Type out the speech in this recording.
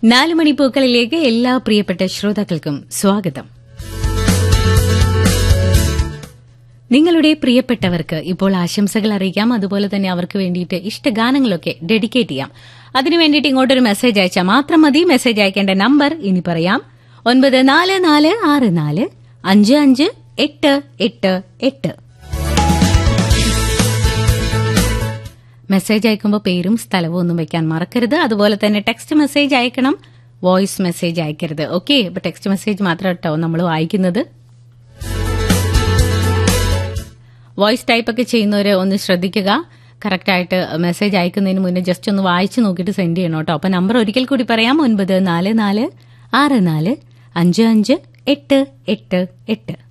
നാല് മണിപ്പൂക്കളിലേക്ക് എല്ലാ പ്രിയപ്പെട്ട ശ്രോതാക്കൾക്കും സ്വാഗതം നിങ്ങളുടെ പ്രിയപ്പെട്ടവർക്ക് ഇപ്പോൾ ആശംസകൾ അറിയിക്കാം അതുപോലെ തന്നെ അവർക്ക് വേണ്ടിയിട്ട് ഇഷ്ടഗാനങ്ങളൊക്കെ ഡെഡിക്കേറ്റ് ചെയ്യാം അതിനു വേണ്ടിയിട്ട് ഇങ്ങോട്ടൊരു മെസ്സേജ് അയച്ചാൽ മാത്രം മതി മെസ്സേജ് അയക്കേണ്ട നമ്പർ ഇനി പറയാം ഒൻപത് നാല് നാല് ആറ് നാല് അഞ്ച് അഞ്ച് എട്ട് എട്ട് എട്ട് മെസ്സേജ് അയക്കുമ്പോൾ പേരും സ്ഥലവും ഒന്നും വെക്കാൻ മറക്കരുത് അതുപോലെ തന്നെ ടെക്സ്റ്റ് മെസ്സേജ് അയക്കണം വോയിസ് മെസ്സേജ് അയക്കരുത് ഓക്കെ ഇപ്പൊ ടെക്സ്റ്റ് മെസ്സേജ് മാത്രം കേട്ടോ നമ്മൾ വായിക്കുന്നത് വോയിസ് ടൈപ്പ് ഒക്കെ ചെയ്യുന്നവർ ഒന്ന് ശ്രദ്ധിക്കുക കറക്റ്റായിട്ട് മെസ്സേജ് അയക്കുന്നതിന് മുന്നേ ജസ്റ്റ് ഒന്ന് വായിച്ചു നോക്കിയിട്ട് സെൻഡ് ചെയ്യണം കേട്ടോ അപ്പൊ നമ്പർ ഒരിക്കൽ കൂടി പറയാം ഒൻപത് നാല് നാല് ആറ് നാല് അഞ്ച് അഞ്ച് എട്ട് എട്ട് എട്ട്